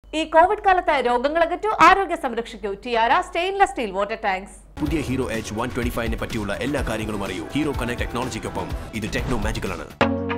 ഈ കോവിഡ് കാലത്ത് രോഗങ്ങളകറ്റു ആരോഗ്യ സംരക്ഷിക്കൂ Tiara stainless steel water tanks പുതിയ ഹീറോ എച്ച് വൺ ട്വന്റി ഫൈവിനെ പറ്റിയുള്ള എല്ലാ കാര്യങ്ങളും അറിയൂ ഹീറോ കണക്ട് ടെക്നോളജിക്കൊപ്പം ഇത് ടെക്നോ മാജിക്കൽ ആണ്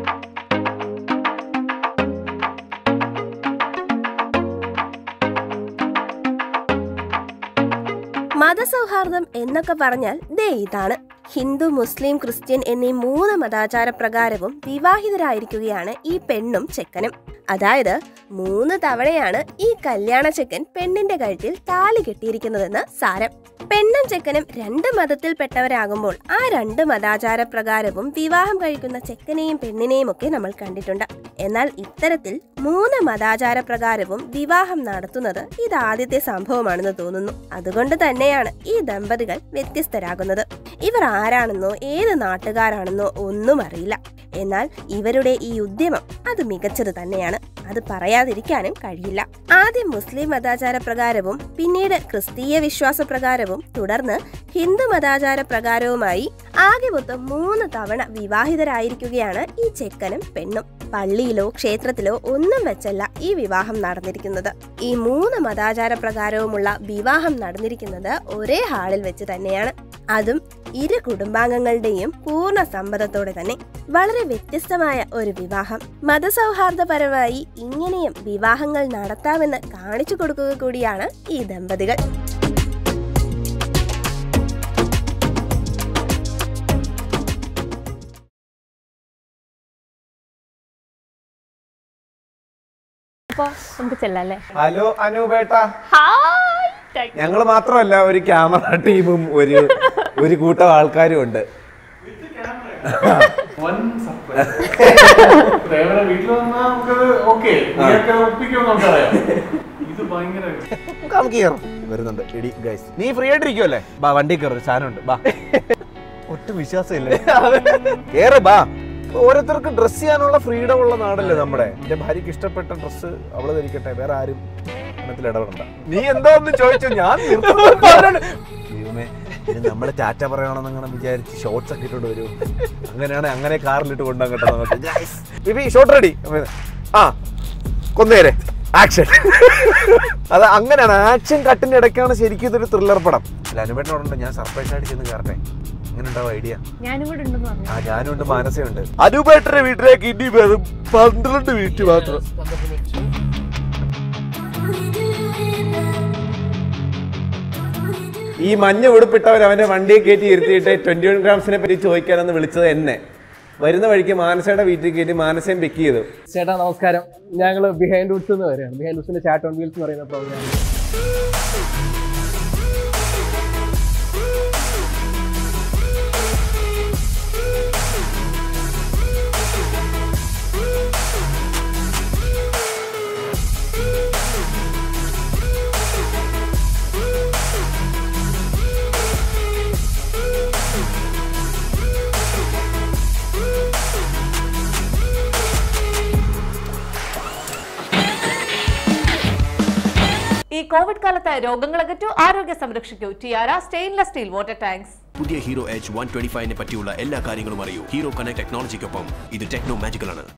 മതസൗഹാർദ്ദം എന്നൊക്കെ പറഞ്ഞാൽ ദേ ഇതാണ് ഹിന്ദു മുസ്ലിം ക്രിസ്ത്യൻ എന്നീ മൂന്ന് മതാചാര പ്രകാരവും വിവാഹിതരായിരിക്കുകയാണ് ഈ പെണ്ണും ചെക്കനും അതായത് മൂന്ന് തവണയാണ് ഈ കല്യാണ ചെക്കൻ പെണ്ണിന്റെ കഴുത്തിൽ താലി കെട്ടിയിരിക്കുന്നതെന്ന് സാരം പെണ്ണും ചെക്കനും രണ്ട് മതത്തിൽപ്പെട്ടവരാകുമ്പോൾ ആ രണ്ട് മതാചാര പ്രകാരവും വിവാഹം കഴിക്കുന്ന ചെക്കനെയും പെണ്ണിനെയും ഒക്കെ നമ്മൾ കണ്ടിട്ടുണ്ട് എന്നാൽ ഇത്തരത്തിൽ മൂന്ന് മതാചാര പ്രകാരവും വിവാഹം നടത്തുന്നത് ഇത് ആദ്യത്തെ സംഭവമാണെന്ന് തോന്നുന്നു അതുകൊണ്ട് തന്നെയാണ് ഈ ദമ്പതികൾ വ്യത്യസ്തരാകുന്നത് ഇവർ ആരാണെന്നോ ഏത് നാട്ടുകാരാണെന്നോ ഒന്നും അറിയില്ല എന്നാൽ ഇവരുടെ ഈ ഉദ്യമം അത് മികച്ചത് തന്നെയാണ് അത് പറയാതിരിക്കാനും കഴിയില്ല ആദ്യം മുസ്ലിം മതാചാര പ്രകാരവും പിന്നീട് ക്രിസ്തീയ വിശ്വാസ പ്രകാരവും തുടർന്ന് ഹിന്ദു മതാചാര പ്രകാരവുമായി ആകെ മൊത്തം മൂന്ന് തവണ വിവാഹിതരായിരിക്കുകയാണ് ഈ ചെക്കനും പെണ്ണും പള്ളിയിലോ ക്ഷേത്രത്തിലോ ഒന്നും വെച്ചല്ല ഈ വിവാഹം നടന്നിരിക്കുന്നത് ഈ മൂന്ന് മതാചാര പ്രകാരവുമുള്ള വിവാഹം നടന്നിരിക്കുന്നത് ഒരേ ഹാളിൽ വെച്ച് തന്നെയാണ് അതും ഇരു കുടുംബാംഗങ്ങളുടെയും പൂർണ്ണ സമ്മതത്തോടെ തന്നെ വളരെ വ്യത്യസ്തമായ ഒരു വിവാഹം മതസൗഹാർദ്ദപരമായി ഇങ്ങനെയും വിവാഹങ്ങൾ നടത്താമെന്ന് കാണിച്ചു കൊടുക്കുക കൂടിയാണ് ഈ ദമ്പതികൾ അപ്പൊ നമുക്ക് ചെല്ലാം അല്ലേ ഹലോ അനൂപേട്ട ഹായ് ഞങ്ങൾ മാത്രമല്ല ഒരു ക്യാമറ ടീമും ഒരു ഒരു കൂട്ടം ആൾക്കാരും ഉണ്ട് വൻ സർപ്രൈസ് പ്രേമയുടെ വീട്ടിൽ വന്നാൽ നമുക്ക് ഓക്കെ നീയൊക്കെ ഒപ്പിക്കുമെന്ന് നമുക്കറിയാം ഇത് ഭയങ്കര നമുക്ക് കയറാം വരുന്നുണ്ട് ഇടി ഗൈസ് നീ ഫ്രീ ആയിട്ടിരിക്കുമല്ലേ ബാ വണ്ടി കയറി സാധനം ഉണ്ട് ബാ ഒട്ടും വിശ്വാസമില്ലേ കേറ് ബാ ഓരോരുത്തർക്ക് ഡ്രസ് ചെയ്യാനുള്ള ഫ്രീഡം ഉള്ള നാടല്ലേ നമ്മുടെ എന്റെ ഭാര്യക്ക് ഇഷ്ടപ്പെട്ട ഡ്രസ്സ് അവള് ധരിക്കട്ടെ വേറെ ആരും എണ്ണത്തിൽ ഇടപെടണ്ട നീ എന്താ ഒന്ന് ചോദിച്ചു ഞാൻ ദൈവമേ ഇത് നമ്മളെ ടാറ്റ പറയണമെന്നങ്ങനെ വിചാരിച്ച് ഷോർട്സ് ഒക്കെ ഇട്ടോണ്ട് വരൂ അങ്ങനെയാണ് അങ്ങനെ കാറിലിട്ട് കൊണ്ടുപോകാൻ കേട്ടോ നമുക്ക് ബിബി ഷോർട്ട് റെഡി ആ കൊന്നേരെ ആക്ഷൻ അത് അങ്ങനെയാണ് ആക്ഷൻ കട്ടിന്റെ ഇടയ്ക്കാണ് ശരിക്കും ഇതൊരു ത്രില്ലർ പടം അനുപേട്ടനോടുണ്ട് ഞാൻ സർപ്രൈസ് ആയിട്ട് ചെന്ന് കയറട്ടെ അങ്ങനെ ഉണ്ടാവും ഐഡിയ ഞാനും കൂടെ ഉണ്ടെന്ന് പറഞ്ഞു ആ ഞാനുണ്ട് മാനസയുണ്ട് അനുപേട്ടന്റെ വീട്ടിലേക്ക് ഇനി വെറും പന്ത്രണ്ട് വീട്ടിൽ മാത്രം ഈ മഞ്ഞ ഉടുപ്പിട്ടവർ അവന്റെ വണ്ടിയെ കയറ്റി ഇരുത്തിയിട്ട് ട്വന്റി വൺ ഗ്രാംസിനെ പറ്റി ചോദിക്കാനെന്ന് വിളിച്ചത് എന്നെ വരുന്ന വഴിക്ക് മാനസയുടെ വീട്ടിൽ കയറ്റി മാനസയും പിക്ക് ചെയ്തു ചേട്ടാ നമസ്കാരം ഞങ്ങൾ ബിഹൈൻഡ് വുഡ്സ് എന്ന് വരികയാണ് ബിഹൈൻഡ് വുഡ്സിന്റെ ചാറ്റ് ഓൺ വീൽസ് എന്ന് പറയുന്ന പ്രോഗ്രാം ഈ കോവിഡ് കാലത്ത് രോഗങ്ങളകറ്റു ആരോഗ്യ സംരക്ഷിക്കൂ Tiara stainless steel water tanks പുതിയ ഹീറോ എച്ച് വൺ ട്വന്റി ഫൈവിനെ പറ്റിയുള്ള എല്ലാ കാര്യങ്ങളും അറിയൂ ഹീറോ കണക്ട് ടെക്നോളജിക്കൊപ്പം ഇത് ടെക്നോ മാജിക്കൽ ആണ്